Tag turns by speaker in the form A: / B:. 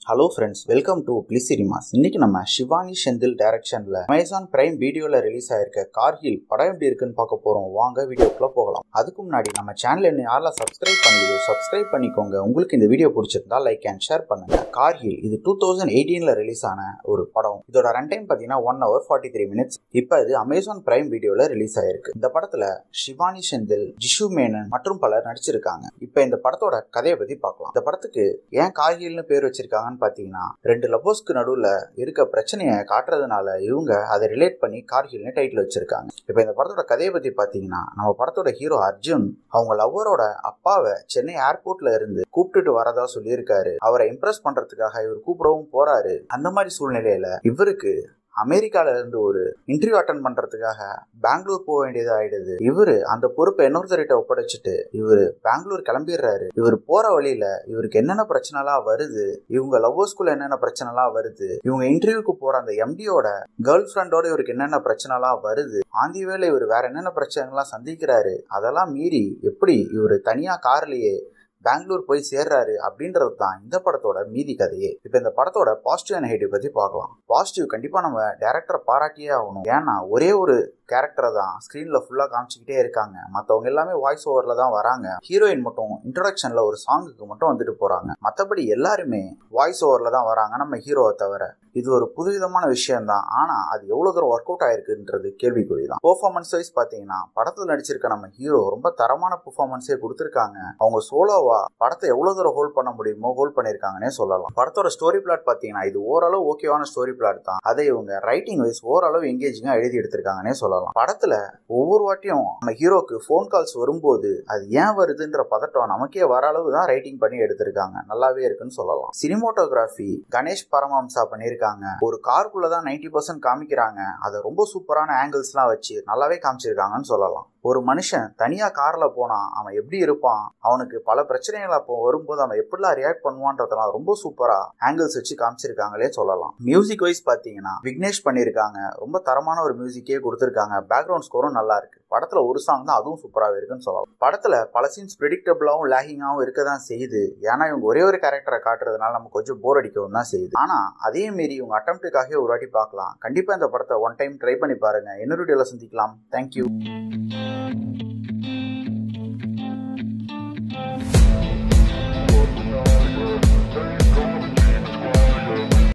A: hello friends welcome to Bliss Cinemas இன்னைக்கு நம்ம சிவானி செந்தில் டைரக்ஷன்ல அமேசான் பிரைம் வீடியோல ரிலீஸ் ஆயிருக்க கார்கில் படம் எப்படி இருக்குன்னு பார்க்க போறோம் வாங்க வீடியோக்குள்ள போகலாம் அதுக்கு முன்னாடி நம்ம சேனல் இன்னும் யாரெல்லாம் சப்ஸ்கிரைப் பண்ணலையோ சப்ஸ்கிரைப் பண்ணிக்கோங்க உங்களுக்கு இந்த வீடியோ பிடிச்சிருந்தா லைக் அண்ட் ஷேர் பண்ணுங்க கார்கில் இது டூ தௌசண்ட் எயிட்டீன்ல ரிலீஸ் ஆன ஒரு படம் இதோட ரன் டைம் பார்த்தீங்கன்னா one hour forty three minutes இப்போ இது அமேசான் பிரைம் வீடியோல ரிலீஸ் ஆயிருக்கு இந்த படத்துல சிவானி செந்தில் ஜிஷு மேனன் மற்றும் பலர் நடிச்சிருக்காங்க இப்போ இந்த படத்தோட கதையை பத்தி பார்க்கலாம் இந்த படத்துக்கு ஏன் கார்கில்னு பேர் வச்சிருக்காங்கன்னு பார்த்தீங்கன்னா ரெண்டு லவ்வர்ஸ்க்கு நடுவில் இருக்க பிரச்சனையை காட்டுறதுனால இவங்க அதை ரிலேட் பண்ணி கார்கில்னு டைட்டில் வச்சிருக்காங்க இப்போ இந்த படத்தோட கதையை பத்தி பார்த்தீங்கன்னா நம்ம படத்தோட ஹீரோ அர்ஜுன் அவங்க லவ்வரோட அப்பாவை சென்னை ஏர்போர்ட்ல இருந்து கூப்பிட்டுட்டு வரதா சொல்லியிருக்காரு அவரை இம்ப்ரெஸ் பண்றதுக்காக இவர் கூப்பிடவும் போறாரு அந்த மாதிரி சூழ்நிலையில இவருக்கு அமெரிக்கால இருந்து ஒரு இன்டர்வியூ அட்டன் பண்றதுக்காக பெங்களூர் போக வேண்டியது ஆயிடுது இவரு அந்த பொறுப்பை இன்னொருத்தர்கிட்ட ஒப்படைச்சிட்டு இவரு பெங்களூர் கிளம்பிடுறாரு இவர் போற வழியில இவருக்கு என்னென்ன பிரச்சனைலாம் வருது இவங்க லவ்வர்ஸ்குள்ள என்னென்ன பிரச்சனைலாம் வருது இவங்க இன்டர்வியூக்கு போற அந்த எம்டியோட கேர்ள் ஃப்ரெண்டோட இவருக்கு என்னென்ன பிரச்சனைலாம் வருது ஆந்தி வேலை இவர் வேற என்னென்ன பிரச்சனைலாம் சந்திக்கிறாரு அதெல்லாம் மீறி எப்படி இவர் தனியா கார்லயே பெங்களூர் போய் சேர்றாரு அப்படின்றது தான் இந்த படத்தோட மீதி கதையே இப்போ இந்த படத்தோட பாசிட்டிவ் அண்ட் நெகட்டிவ் பற்றி பார்க்கலாம் பாசிட்டிவ் கண்டிப்பாக நம்ம டேரக்டரை பாராட்டியே ஆகணும் ஏன்னா ஒரே ஒரு கேரக்டரை தான் ஸ்க்ரீனில் ஃபுல்லாக காமிச்சிக்கிட்டே இருக்காங்க மற்றவங்க எல்லாமே வாய்ஸ் ஓவரில் தான் வராங்க ஹீரோயின் மட்டும் இன்ட்ரடக்ஷனில் ஒரு சாங்குக்கு மட்டும் வந்துட்டு போகிறாங்க மற்றபடி எல்லாருமே வாய்ஸ் ஓவரில் தான் வராங்க நம்ம ஹீரோவை தவிர இது ஒரு புதுவிதமான விஷயம் தான் ஆனால் அது எவ்வளோ தூரம் ஒர்க் அவுட் ஆயிருக்குன்றது கேள்விக்குறி தான் பெர்ஃபார்மன்ஸ் வைஸ் பார்த்தீங்கன்னா படத்தில் நடிச்சிருக்க நம்ம ஹீரோ ரொம்ப தரமான பெர்ஃபார்மன்ஸே கொடுத்துருக்காங்க அவங்க சோலோவா படத்தை எவ்வளோ தூரம் ஹோல்ட் பண்ண முடியுமோ ஹோல்ட் பண்ணியிருக்காங்கன்னே சொல்லலாம் படத்தோட ஸ்டோரி பிளாட் பார்த்தீங்கன்னா இது ஓரளவு ஓகேவான ஸ்டோரி பிளாட் தான் அதை இவங்க ரைட்டிங் வைஸ் ஓரளவு எங்கேஜிங்காக எழுதி எடுத்திருக்காங்கன்னே சொல்லலாம் படத்துல ஒவ்வொரு வாட்டியும் நம்ம ஹீரோக்கு ஃபோன் கால்ஸ் வரும்போது அது ஏன் வருதுன்ற பதட்டம் நமக்கே வர அளவு தான் ரைட்டிங் பண்ணி எடுத்திருக்காங்க நல்லாவே இருக்குன்னு சொல்லலாம் சினிமோட்டோகிராஃபி கணேஷ் பரமஹம்சா பண்ணியிருக்காங்க ஒரு காருக்குள்ள தான் நைன்டி பர்சன்ட் காமிக்கிறாங்க அதை ரொம்ப சூப்பரான ஆங்கிள்ஸ்லாம் வச்சு நல்லாவே காமிச்சிருக்காங்கன்னு சொல்லலாம் ஒரு மனுஷன் தனியா கார்ல போனா அவன் எப்படி இருப்பான் அவனுக்கு பல பிரச்சனைகள் அப்போ வரும்போது அவன் எப்படிலாம் ரியாக்ட் பண்ணுவான்றதெல்லாம் ரொம்ப சூப்பரா ஆங்கிள்ஸ் வச்சு காமிச்சிருக்காங்களே சொல்லலாம் மியூசிக் வைஸ் பாத்தீங்கன்னா விக்னேஷ் பண்ணியிருக்காங்க ரொம்ப தரமான ஒரு மியூசிக்கே கொடுத்துருக்காங்க பேக்ரவுண்ட் ஸ்கோரும் நல்லா இருக்கு படத்துல ஒரு சாங் தான் அதுவும் சூப்பராகவே இருக்குன்னு சொல்லலாம் படத்துல பல சீன்ஸ் ப்ரெடிக்டபிளாகவும் லேகிங்காகவும் இருக்க தான் செய்யுது ஏன்னா இவங்க ஒரே ஒரு கேரக்டரை காட்டுறதுனால நம்ம கொஞ்சம் போர் அடிக்கவும் தான் செய்யுது ஆனா அதே மாரி இவங்க அட்டம்ப்டுக்காக ஒரு வாட்டி பார்க்கலாம் கண்டிப்பா இந்த படத்தை ஒன் டைம் ட்ரை பண்ணி பாருங்க இன்னொரு வீடியோல சந்திக்கலாம் தேங்க்யூ